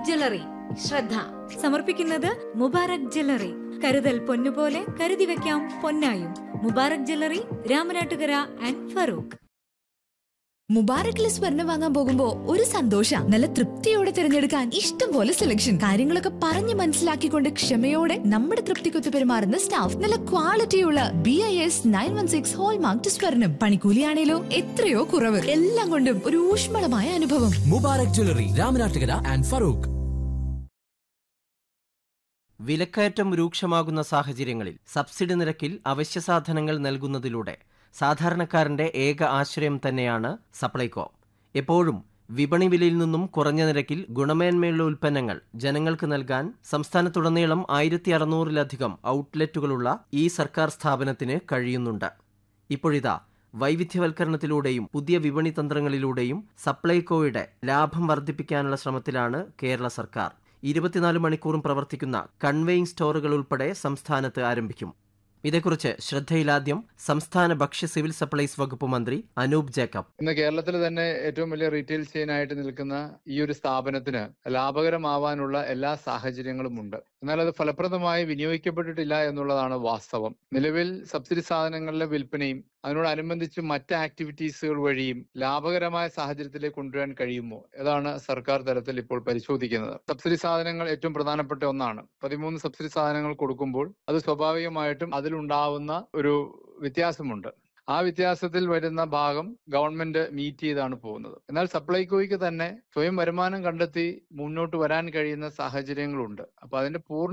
jewellery ശ്രദ്ധ സമർപ്പിക്കുന്നത് Mubarak jewellery കരുതൽ പൊന്നുപോലെ കരുതി വെക്കാം പൊന്നായും മുബാറക് ജ്വല്ലറി രാമനാട്ടുകര ആൻഡ് ഫറൂഖ് മുബാറക്കിലെ സ്വർണം വാങ്ങാൻ പോകുമ്പോ ഒരു സന്തോഷ നല്ല തൃപ്തിയോടെ തിരഞ്ഞെടുക്കാൻ ഇഷ്ടം പോലെ സെലക്ഷൻ കാര്യങ്ങളൊക്കെ പറഞ്ഞു മനസ്സിലാക്കിക്കൊണ്ട് ക്ഷമയോടെ നമ്മുടെ തൃപ്തിക്കൊത്ത് പെരുമാറുന്ന സ്റ്റാഫ് നല്ല ക്വാളിറ്റിയുള്ള B I S nine one six hallmark സ്വർണം പണിക്കൂലിയാണേലോ എത്രയോ കുറവ് എല്ലാം കൊണ്ടും ഒരു ഊഷ്മളമായ അനുഭവം മുബാറക് ജ്വല്ലറി രാമനാട്ടുകര ആൻഡ് ഫറൂഖ് വിലക്കയറ്റം രൂക്ഷമാകുന്ന സാഹചര്യങ്ങളിൽ സബ്സിഡി നിരക്കിൽ അവശ്യ സാധനങ്ങൾ നൽകുന്നതിലൂടെ സാധാരണക്കാരന്റെ ഏക ആശ്രയം തന്നെയാണ് സപ്ലൈകോ എപ്പോഴും വിപണി വിലയിൽ നിന്നും കുറഞ്ഞ നിരക്കിൽ ഗുണമേന്മയുള്ള ഉൽപ്പന്നങ്ങൾ ജനങ്ങൾക്ക് നൽകാൻ സംസ്ഥാനത്തുടനീളം ആയിരത്തി അറുന്നൂറിലധികം ഔട്ട്ലെറ്റുകളുള്ള ഈ സർക്കാർ സ്ഥാപനത്തിന് കഴിയുന്നുണ്ട് ഇപ്പോഴിതാ വൈവിധ്യവൽക്കരണത്തിലൂടെയും പുതിയ വിപണി തന്ത്രങ്ങളിലൂടെയും സപ്ലൈകോയുടെ ലാഭം വർദ്ധിപ്പിക്കാനുള്ള ശ്രമത്തിലാണ് കേരള സർക്കാർ ഇരുപത്തിനാല് മണിക്കൂറും പ്രവർത്തിക്കുന്ന കൺവെയിങ് സ്റ്റോറുകൾ ഉൾപ്പെടെ സംസ്ഥാനത്ത് ആരംഭിക്കും ഇതേക്കുറിച്ച് ശ്രദ്ധയിലാദ്യം സംസ്ഥാന ഭക്ഷ്യ സിവിൽ സപ്ലൈസ് വകുപ്പ് മന്ത്രി അനൂപ് ജേക്കബ് ഇന്ന് കേരളത്തിൽ തന്നെ ഏറ്റവും വലിയ റീറ്റെയിൽ ചെയിൻ ആയിട്ട് നിൽക്കുന്ന ഈ ഒരു സ്ഥാപനത്തിന് ലാഭകരമാവാനുള്ള എല്ലാ സാഹചര്യങ്ങളും ഉണ്ട് എന്നാൽ അത് ഫലപ്രദമായി വിനിയോഗിക്കപ്പെട്ടിട്ടില്ല എന്നുള്ളതാണ് വാസ്തവം നിലവിൽ സബ്സിഡി സാധനങ്ങളുടെ വിൽപ്പനയും അതിനോടനുബന്ധിച്ച് മറ്റ് ആക്ടിവിറ്റീസുകൾ വഴിയും ലാഭകരമായ സാഹചര്യത്തിലേക്ക് കൊണ്ടുവരാൻ കഴിയുമോ അതാണ് സർക്കാർ തലത്തിൽ ഇപ്പോൾ പരിശോധിക്കുന്നത് സബ്സിഡി സാധനങ്ങൾ ഏറ്റവും പ്രധാനപ്പെട്ട ഒന്നാണ് പതിമൂന്ന് സബ്സിഡി സാധനങ്ങൾ കൊടുക്കുമ്പോൾ അത് സ്വാഭാവികമായിട്ടും അതിലുണ്ടാവുന്ന ഒരു വ്യത്യാസമുണ്ട് ആ വ്യത്യാസത്തിൽ വരുന്ന ഭാഗം ഗവൺമെന്റ് മീറ്റ് ചെയ്താണ് പോകുന്നത് എന്നാൽ സപ്ലൈകോയ്ക്ക് തന്നെ സ്വയം വരുമാനം കണ്ടെത്തി മുന്നോട്ട് വരാൻ കഴിയുന്ന സാഹചര്യങ്ങളുണ്ട് അപ്പൊ അതിന്റെ പൂർണ്ണ